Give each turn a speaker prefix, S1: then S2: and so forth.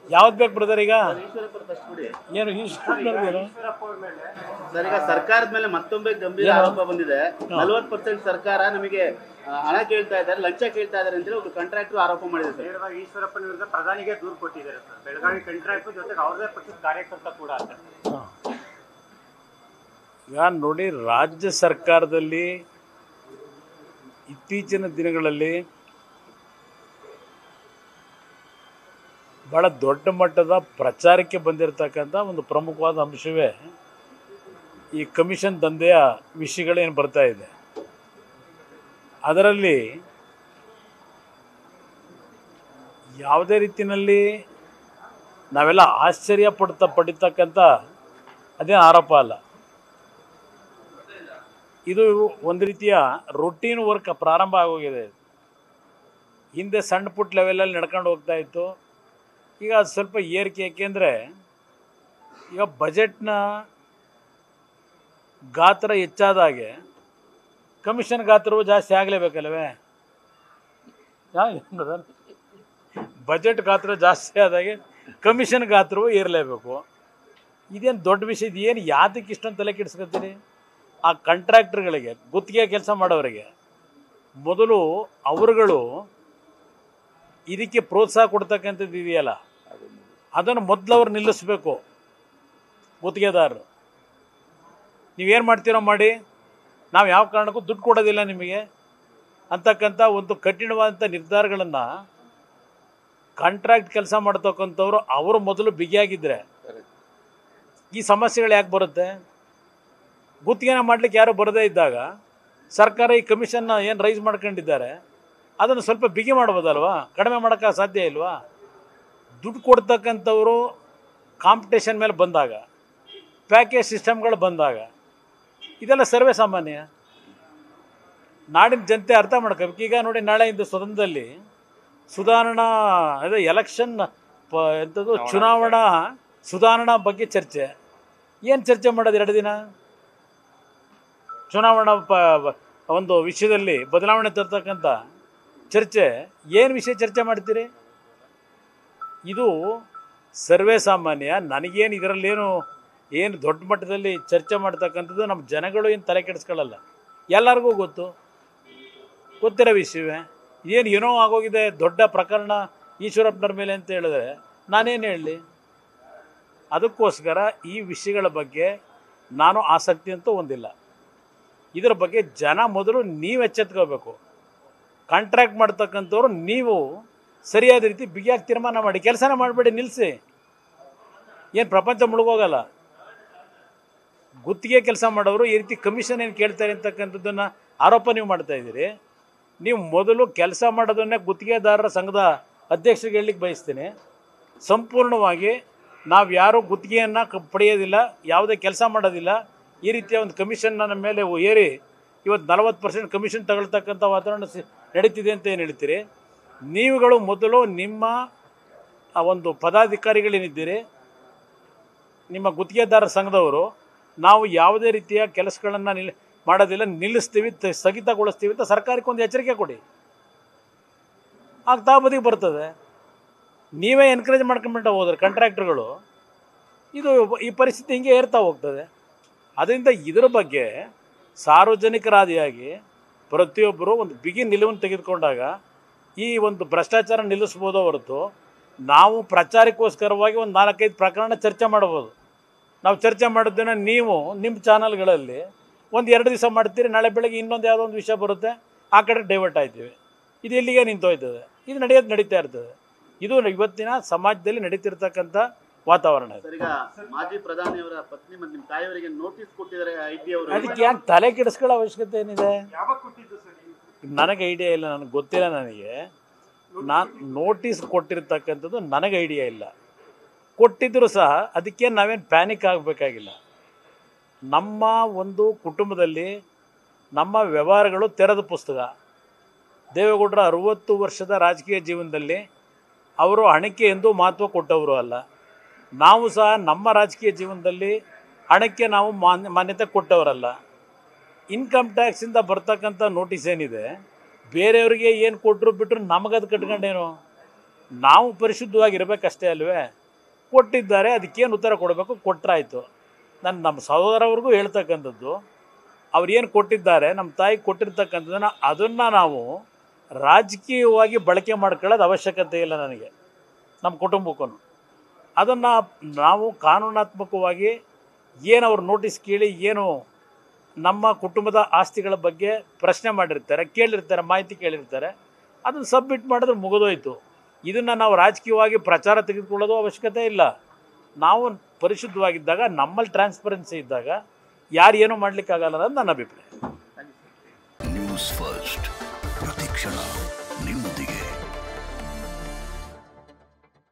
S1: ಯಾವ್ದು ಬೇಕು ಬ್ರದರ್ ಈಗ
S2: ಈಶ್ವರಪ್ಪರ ಫಸ್ಟ್ ಬಿಡಿ
S1: ಏನು ಈಶ್ವರಪ್ಪನವ್ರ್ದೇನು?
S2: ಸರ್ ಈಗ ಸರ್ಕಾರದ ಮೇಲೆ ಮತ್ತೊಮ್ಮೆ ಗಂಭೀರ ಆರೋಪ ಬಂದಿದೆ ನಲವತ್ತು ಪರ್ಸೆಂಟ್ ಸರ್ಕಾರ ನಮಗೆ ಆ, ಹಣ ಕೇಳ್ತಾ ಇದ್ದಾರೆ ಲಂಚ ಕೇಳ್ತಾ ಇದ್ದಾರೆ ಅಂತೇಳಿ ಒಬ್ಬರು ಕಾಂಟ್ರಾಕ್ಟರ್ ಆರೋಪ ಮಾಡಿದೆ ಸರ್
S3: ನೇರವಾಗಿ ಈಶ್ವರಪ್ಪನ ವಿರುದ್ಧ ಪ್ರಧಾನಿಗೆ ದೂರು ಕೊಟ್ಟಿದ್ದಾರೆ ಸರ್ ಬೆಳಗಾವಿ ಕಂಟ್ರಾಕ್ಟ್ ಜೊತೆಗೆ ಅವ್ರದೇ ಪಕ್ಷದ ಕಾರ್ಯಕರ್ತ ಕೂಡ ಅಂತ
S1: ಈಗ ನೋಡಿ ರಾಜ್ಯ ಸರ್ಕಾರದಲ್ಲಿ ಇತ್ತೀಚಿನ ದಿನಗಳಲ್ಲಿ ಬಹಳ ದೊಡ್ಡ ಮಟ್ಟದ ಪ್ರಚಾರಕ್ಕೆ ಬಂದಿರತಕ್ಕಂಥ ಒಂದು ಪ್ರಮುಖವಾದ ಅಂಶವೇ ಈ ಕಮಿಷನ್ ದಂಧೆಯ ವಿಷಯಗಳೇನು ಬರ್ತಾ ಇದೆ ಅದರಲ್ಲಿ ಯಾವುದೇ ರೀತಿಯಲ್ಲಿ ನಾವೆಲ್ಲ ಆಶ್ಚರ್ಯ ಪಡ್ತಾ ಪಡಿತಕ್ಕಂಥ ಅದೇನು ಆರೋಪ ಅಲ್ಲ ಇದು ಒಂದು ರೀತಿಯ ರೊಟೀನ್ ವರ್ಕ್ ಪ್ರಾರಂಭ ಆಗೋಗಿದೆ ಹಿಂದೆ ಸಣ್ಣ ಪುಟ್ಟ ಲೆವೆಲಲ್ಲಿ ನಡ್ಕೊಂಡು ಹೋಗ್ತಾ ಇತ್ತು ಈಗ ಅದು ಸ್ವಲ್ಪ ಏರಿಕೆ ಏಕೆಂದರೆ ಈಗ ಬಜೆಟ್ನ ಗಾತ್ರ ಹೆಚ್ಚಾದ ಹಾಗೆ ಕಮಿಷನ್ ಗಾತ್ರವು ಜಾಸ್ತಿ ಆಗಲೇಬೇಕಲ್ವೇ ಬಜೆಟ್ ಗಾತ್ರ ಜಾಸ್ತಿ ಆದಾಗೆ ಕಮಿಷನ್ ಗಾತ್ರವು ಏರಲೇಬೇಕು ಇದೇನು ದೊಡ್ಡ ವಿಷಯ ಇದು ಏನು ಯಾತಕ್ಕೆ ಇಷ್ಟೊಂದು ತಲೆ ಕೆಡಿಸ್ಕೊತೀರಿ ಆ ಕಾಂಟ್ರಾಕ್ಟರ್ಗಳಿಗೆ ಗುತ್ತಿಗೆ ಕೆಲಸ ಮಾಡೋರಿಗೆ ಮೊದಲು ಅವರುಗಳು ಇದಕ್ಕೆ ಪ್ರೋತ್ಸಾಹ ಕೊಡ್ತಕ್ಕಂಥದ್ದು ಇದೆಯಲ್ಲ ಅದನ್ನು ಮೊದಲು ಅವ್ರು ನಿಲ್ಲಿಸ್ಬೇಕು ಗುತ್ತಿಗೆದಾರರು ನೀವೇನು ಮಾಡ್ತೀರೋ ಮಾಡಿ ನಾವು ಯಾವ ಕಾರಣಕ್ಕೂ ದುಡ್ಡು ಕೊಡೋದಿಲ್ಲ ನಿಮಗೆ ಅಂತಕ್ಕಂಥ ಒಂದು ಕಠಿಣವಾದಂಥ ನಿರ್ಧಾರಗಳನ್ನು ಕಾಂಟ್ರಾಕ್ಟ್ ಕೆಲಸ ಮಾಡ್ತಕ್ಕಂಥವ್ರು ಅವರು ಮೊದಲು ಬಿಗಿಯಾಗಿದ್ದರೆ ಈ ಸಮಸ್ಯೆಗಳು ಯಾಕೆ ಬರುತ್ತೆ ಗುತ್ತಿಗೆನ ಮಾಡ್ಲಿಕ್ಕೆ ಯಾರು ಬರದೇ ಇದ್ದಾಗ ಸರ್ಕಾರ ಈ ಕಮಿಷನ್ನ ಏನು ರೈಸ್ ಮಾಡ್ಕೊಂಡಿದ್ದಾರೆ ಅದನ್ನು ಸ್ವಲ್ಪ ಬಿಗಿ ಮಾಡ್ಬೋದಲ್ವಾ ಕಡಿಮೆ ಮಾಡೋಕ್ಕೆ ಸಾಧ್ಯ ಇಲ್ವಾ ದುಡ್ಡು ಕೊಡ್ತಕ್ಕಂಥವರು ಕಾಂಪಿಟೇಷನ್ ಮೇಲೆ ಬಂದಾಗ ಪ್ಯಾಕೇಜ್ ಸಿಸ್ಟಮ್ಗಳು ಬಂದಾಗ ಇದೆಲ್ಲ ಸರ್ವೇ ಸಾಮಾನ್ಯ ನಾಡಿನ ಜನತೆ ಅರ್ಥ ಮಾಡ್ಕೋಬೇಕು ಈಗ ನೋಡಿ ನಾಳೆಯಿಂದ ಸದನದಲ್ಲಿ ಸುಧಾರಣಾ ಅದೇ ಎಲೆಕ್ಷನ್ ಪ ಎಂಥದ್ದು ಚುನಾವಣಾ ಸುಧಾರಣಾ ಬಗ್ಗೆ ಚರ್ಚೆ ಏನು ಚರ್ಚೆ ಮಾಡೋದು ಎರಡು ದಿನ ಚುನಾವಣಾ ಪ ಒಂದು ವಿಷಯದಲ್ಲಿ ಬದಲಾವಣೆ ತರ್ತಕ್ಕಂಥ ಚರ್ಚೆ ಏನು ವಿಷಯ ಚರ್ಚೆ ಮಾಡ್ತೀರಿ ಇದು ಸರ್ವೇ ಸಾಮಾನ್ಯ ನನಗೇನು ಇದರಲ್ಲೇನು ಏನು ದೊಡ್ಡ ಮಟ್ಟದಲ್ಲಿ ಚರ್ಚೆ ಮಾಡ್ತಕ್ಕಂಥದ್ದು ನಮ್ಮ ಜನಗಳು ಏನು ತಲೆ ಕೆಡಿಸ್ಕೊಳ್ಳಲ್ಲ ಎಲ್ಲರಿಗೂ ಗೊತ್ತು ಗೊತ್ತಿರೋ ವಿಷಯವೇ ಏನು ಏನೋ ಆಗೋಗಿದೆ ದೊಡ್ಡ ಪ್ರಕರಣ ಈಶ್ವರಪ್ಪನವ್ರ ಮೇಲೆ ಅಂತ ಹೇಳಿದ್ರೆ ನಾನೇನು ಹೇಳಲಿ ಅದಕ್ಕೋಸ್ಕರ ಈ ವಿಷಯಗಳ ಬಗ್ಗೆ ನಾನು ಆಸಕ್ತಿ ಅಂತೂ ಹೊಂದಿಲ್ಲ ಇದರ ಬಗ್ಗೆ ಜನ ಮೊದಲು ನೀವು ಎಚ್ಚೆತ್ಕೋಬೇಕು ಕಾಂಟ್ರಾಕ್ಟ್ ಮಾಡ್ತಕ್ಕಂಥವ್ರು ನೀವು ಸರಿಯಾದ ರೀತಿ ಬಿಗಿಯಾಗಿ ತೀರ್ಮಾನ ಮಾಡಿ ಕೆಲಸನ ಮಾಡಬೇಡಿ ನಿಲ್ಲಿಸಿ ಏನು ಪ್ರಪಂಚ ಮುಳುಗೋಗಲ್ಲ ಗುತ್ತಿಗೆ ಕೆಲಸ ಮಾಡೋರು ಈ ರೀತಿ ಕಮಿಷನ್ ಏನು ಕೇಳ್ತಾರೆ ಅಂತಕ್ಕಂಥದ್ದನ್ನು ಆರೋಪ ನೀವು ಮಾಡ್ತಾ ಇದ್ದೀರಿ ನೀವು ಮೊದಲು ಕೆಲಸ ಮಾಡೋದನ್ನೇ ಗುತ್ತಿಗೆದಾರರ ಸಂಘದ ಅಧ್ಯಕ್ಷರಿಗೆ ಹೇಳಲಿಕ್ಕೆ ಬಯಸ್ತೀನಿ ಸಂಪೂರ್ಣವಾಗಿ ನಾವು ಯಾರೂ ಗುತ್ತಿಗೆಯನ್ನು ಕ ಪಡೆಯೋದಿಲ್ಲ ಯಾವುದೇ ಕೆಲಸ ಮಾಡೋದಿಲ್ಲ ಈ ರೀತಿಯ ಒಂದು ಕಮಿಷನ್ ನಮ್ಮ ಮೇಲೆ ಏರಿ ಇವತ್ತು ನಲವತ್ತು ಪರ್ಸೆಂಟ್ ಕಮಿಷನ್ ತಗೊಳ್ತಕ್ಕಂಥ ವಾತಾವರಣ ಸಿ- ನಡೀತಿದೆ ಅಂತ ಏನು ಹೇಳ್ತೀರಿ ನೀವುಗಳು ಮೊದಲು ನಿಮ್ಮ ಆ ಒಂದು ಪದಾಧಿಕಾರಿಗಳೇನಿದ್ದೀರಿ ನಿಮ್ಮ ಗುತ್ತಿಗೆದಾರರ ಸಂಘದವರು ನಾವು ಯಾವುದೇ ರೀತಿಯ ಕೆಲಸಗಳನ್ನು ನಿಲ್ ಮಾಡೋದಿಲ್ಲ ನಿಲ್ಲಿಸ್ತೀವಿ ತ- ಸ್ಥಗಿತಗೊಳಿಸ್ತೀವಿ ಅಂತ ಸರ್ಕಾರಕ್ಕೆ ಒಂದು ಎಚ್ಚರಿಕೆ ಕೊಡಿ ಆಗ ತಾ ಬದಿಗೆ ಬರ್ತದೆ ನೀವೇ ಎನ್ಕರೇಜ್ ಮಾಡ್ಕೊಂಡ್ಬಿಟ್ಟು ಹೋದ್ರೆ ಕಾಂಟ್ರಾಕ್ಟರ್ಗಳು ಇದು ಈ ಪರಿಸ್ಥಿತಿ ಹಿಂಗೆ ಏರ್ತಾ ಹೋಗ್ತದೆ ಅದರಿಂದ ಇದರ ಬಗ್ಗೆ ಸಾರ್ವಜನಿಕರಾದಿಯಾಗಿ ಪ್ರತಿಯೊಬ್ಬರು ಒಂದು ಬಿಗಿ ನಿಲುವನ್ನು ತೆಗೆದುಕೊಂಡಾಗ ಈ ಒಂದು ಭ್ರಷ್ಟಾಚಾರ ನಿಲ್ಲಿಸ್ಬೋದೋ ಹೊರತು ನಾವು ಪ್ರಚಾರಕ್ಕೋಸ್ಕರವಾಗಿ ಒಂದು ನಾಲ್ಕೈದು ಪ್ರಕರಣ ಚರ್ಚೆ ಮಾಡ್ಬೋದು ನಾವು ಚರ್ಚೆ ಮಾಡಿದ್ದನ್ನು ನೀವು ನಿಮ್ಮ ಚಾನಲ್ಗಳಲ್ಲಿ ಒಂದು ಎರಡು ದಿವಸ ಮಾಡ್ತೀರಿ ನಾಳೆ ಬೆಳಗ್ಗೆ ಇನ್ನೊಂದು ಯಾವುದೋ ಒಂದು ವಿಷಯ ಬರುತ್ತೆ ಆ ಕಡೆ ಡೈವರ್ಟ್ ಆಯ್ತೀವಿ ಇದು ಇಲ್ಲಿಗೆ ನಿಂತೋಯ್ತದೆ ಇದು ನಡೆಯೋದು ನಡೀತಾ ಇರ್ತದೆ ಇದು ಇವತ್ತಿನ ಸಮಾಜದಲ್ಲಿ ನಡೀತಿರ್ತಕ್ಕಂಥ ವಾತಾವರಣ ಇದು
S2: ಸರ್ ಈಗ ಮಾಜಿ ಪ್ರಧಾನಿಯವರ ಪತ್ನಿ ಮತ್ತು ನಿಮ್ಮ ತಾಯಿಯವರಿಗೆ ನೋಟಿಸ್ ಕೊಟ್ಟಿದ್ದಾರೆ ಐ ಟಿ ಅವರು
S1: ಅದಕ್ಕೆ ಯಾಕೆ ತಲೆ ಕೆಡಿಸ್ಕೊಳ್ಳೋ ಅವಶ್ಯಕತೆ ಏನಿದೆ
S3: ಯಾವಾಗ ಕೊಟ್ಟಿದ್ದು ಸರ್ ಈ
S1: ನನಗೆ ಐಡಿಯಾ ಇಲ್ಲ ನನಗೆ ಗೊತ್ತಿಲ್ಲ ನನಗೆ ನಾನು ನೋಟಿಸ್ ಕೊಟ್ಟಿರ್ತಕ್ಕಂಥದ್ದು ನನಗೆ ಐಡಿಯಾ ಇಲ್ಲ ಕೊಟ್ಟಿದ್ದರೂ ಸಹ ಅದಕ್ಕೆ ನಾವೇನು ಪ್ಯಾನಿಕ್ ಆಗಬೇಕಾಗಿಲ್ಲ ನಮ್ಮ ಒಂದು ಕುಟುಂಬದಲ್ಲಿ ನಮ್ಮ ವ್ಯವಹಾರಗಳು ತೆರೆದ ಪುಸ್ತಕ ದೇವೇಗೌಡರ ಅರುವತ್ತು ವರ್ಷದ ರಾಜಕೀಯ ಜೀವನದಲ್ಲಿ ಅವರು ಹಣಕ್ಕೆ ಎಂದೂ ಮಹತ್ವ ಕೊಟ್ಟವರು ಅಲ್ಲ ನಾವು ಸಹ ನಮ್ಮ ರಾಜಕೀಯ ಜೀವನದಲ್ಲಿ ಹಣಕ್ಕೆ ನಾವು ಮಾನ್ಯ ಮಾನ್ಯತೆ ಕೊಟ್ಟವರಲ್ಲ ಇನ್ಕಮ್ ಟ್ಯಾಕ್ಸಿಂದ ಬರ್ತಕ್ಕಂಥ ನೋಟಿಸ್ ಏನಿದೆ ಬೇರೆಯವರಿಗೆ ಏನು ಕೊಟ್ಟರು ಬಿಟ್ಟರು ನಮಗದು ಕಟ್ಕೊಂಡೇನು ನಾವು ಪರಿಶುದ್ಧವಾಗಿರ್ಬೇಕಷ್ಟೇ ಅಲ್ವೇ ಕೊಟ್ಟಿದ್ದಾರೆ ಅದಕ್ಕೇನು ಉತ್ತರ ಕೊಡಬೇಕು ಕೊಟ್ಟರಾಯ್ತು ನಾನು ನಮ್ಮ ಸಹೋದರವ್ರಿಗೂ ಹೇಳ್ತಕ್ಕಂಥದ್ದು ಅವ್ರು ಏನು ಕೊಟ್ಟಿದ್ದಾರೆ ನಮ್ಮ ತಾಯಿ ಕೊಟ್ಟಿರ್ತಕ್ಕಂಥದ್ದನ್ನು ಅದನ್ನು ನಾವು ರಾಜಕೀಯವಾಗಿ ಬಳಕೆ ಮಾಡ್ಕೊಳ್ಳೋದು ಅವಶ್ಯಕತೆ ಇಲ್ಲ ನನಗೆ ನಮ್ಮ ಕುಟುಂಬಕ್ಕೂ ಅದನ್ನು ನಾವು ಕಾನೂನಾತ್ಮಕವಾಗಿ ಏನು ಅವ್ರು ನೋಟಿಸ್ ಕೇಳಿ ಏನು ನಮ್ಮ ಕುಟುಂಬದ ಆಸ್ತಿಗಳ ಬಗ್ಗೆ ಪ್ರಶ್ನೆ ಮಾಡಿರ್ತಾರೆ ಕೇಳಿರ್ತಾರೆ ಮಾಹಿತಿ ಕೇಳಿರ್ತಾರೆ ಅದನ್ನು ಸಬ್ಮಿಟ್ ಮಾಡಿದ್ರೆ ಮುಗಿದೋಯ್ತು ಇದನ್ನು ನಾವು ರಾಜಕೀಯವಾಗಿ ಪ್ರಚಾರ ತೆಗೆದುಕೊಳ್ಳೋದು ಅವಶ್ಯಕತೆ ಇಲ್ಲ ನಾವು ಪರಿಶುದ್ಧವಾಗಿದ್ದಾಗ ನಮ್ಮಲ್ಲಿ ಟ್ರಾನ್ಸ್ಪರೆನ್ಸಿ ಇದ್ದಾಗ ಯಾರು ಏನೂ ಮಾಡಲಿಕ್ಕಾಗಲ್ಲ ಅನ್ನೋದು ನನ್ನ ಅಭಿಪ್ರಾಯ